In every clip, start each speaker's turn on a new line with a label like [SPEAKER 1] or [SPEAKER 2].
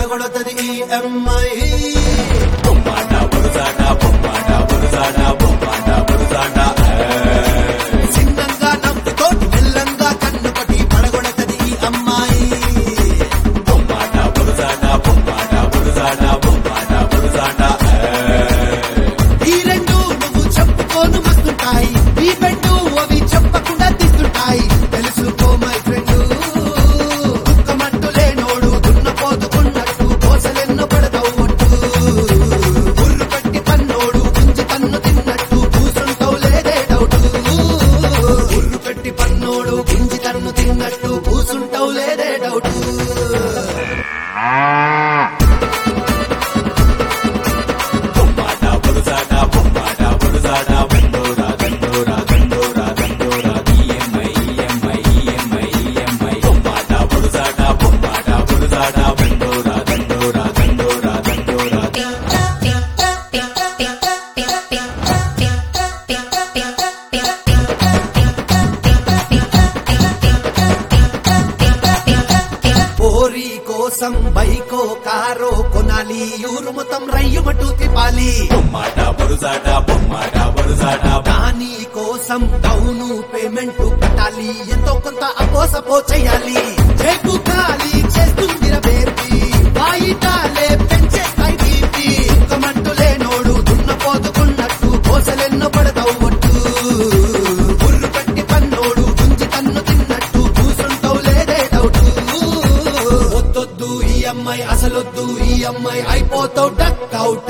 [SPEAKER 1] పడగొడతది ఈ అమ్మాయి
[SPEAKER 2] బొమ్మాట బురుజాట బొమ్మాట బురుజాట బొమ్మాట బురుజాట
[SPEAKER 1] చిన్నంగా నవ్వుతోటి మెల్లంగా కన్ను కొట్టి పడగొడతది ఈ అమ్మాయి
[SPEAKER 2] బొమ్మాట బురుజాట బొమ్మాట బురుజాట బొమ్మాట బురుజాట
[SPEAKER 1] ఈ రెండు నువ్వు చెప్పుకోను మస్తుంటాయి ఈ బెడ్డు అవి చెప్పకుండా తిస్తుంటాయి తెలుసుకో మై ఫ్రెండ్ దుఃఖమంటూ లేనోడు దున్నపోతుకున్నట్టు కోసలెన్నో పడతావు ఒట్టు గుర్రు పెట్టి పన్నోడు గుంజి తన్ను తిన్నట్టు కూసుంటావు లేదే డౌట్ గుర్రు పెట్టి పన్నోడు గుంజి తన్ను తిన్నట్టు కూసుంటావు లేదే డౌట్
[SPEAKER 2] బొమ్మాట బురుజాట బొమ్మాట బురుజాట దండోరా దండోరా దండోరా దండోరా ఈఎంఐ ఈఎంఐ ఈఎంఐ ఈఎంఐ బొమ్మాట బురుజాట బొమ్మాట బురుజాట దండోరా దండోరా దండోరా దండోరా
[SPEAKER 1] పోరి కోసం బైకో కారో కొనాలి ఊరు మొత్తం రయ్యుమటు తిపాలి
[SPEAKER 2] బొమ్మాట బురుజాట బొమ్మాట బురుజాట
[SPEAKER 1] దాని కోసం డౌను పేమెంట్ కట్టాలి ఎంతో కొంత అపోసపో చేయాలి జేబు ఖాళీ చేస్తుంది బేబీ వాయిదాలే పెంచేస్తాయి బీపీ ఇంకమంటూ లేనోడు దున్నపోతుకున్నట్టు కోసలెన్నో పడతావు ఒట్టు బుర్రు పెట్టి పన్నోడు గుంజి తన్ను తిన్నట్టు కూసుంటావు లేదే డౌట్ వద్దొద్దు ఈ అమ్మాయి అసలొద్దు ఈ అమ్మాయి అయిపోతావు డక్ అవుట్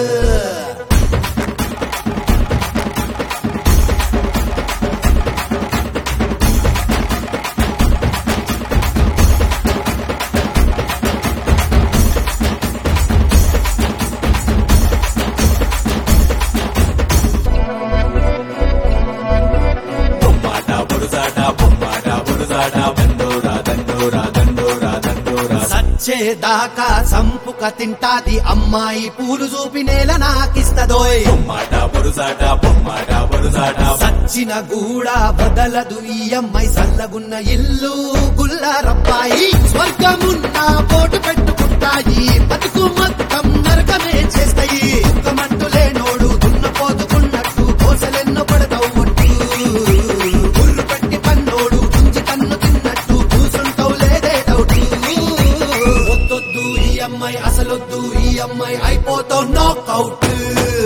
[SPEAKER 2] బొమ్మాట బురుజాట బొమ్మాట బురుజాట దండోరా దండోరా దండోరా దండోరా
[SPEAKER 1] సచ్చేదాకా సంపుక తింటాది అమ్మాయి పూలు చూపి నేల నాకిస్తదోయ్
[SPEAKER 2] బొమ్మాట బురుజాట బొమ్మాట బురుజాట
[SPEAKER 1] సచ్చిన గూడా బదలదు ఈ అమ్మాయి సల్లగున్న ఇల్లు గుల్ల రబ్బాయి స్వర్గమున్న పోటు పెట్టుకుంటాయి బతుకు మొత్తం నరకమే చేస్తాయి దుఃఖమంటూ లేనోడు దున్నపోతుకున్నట్టు కోసలెన్నో పడతావు ఒట్టు గుర్రు పెట్టి పన్నోడు గుంజి తన్ను తిన్నట్టు కూసుంటావు లేదే డౌట్ వద్దొద్దు ఈ అమ్మాయి అసలొద్దు ఈ అమ్మాయి అయిపోతావు నాకౌట్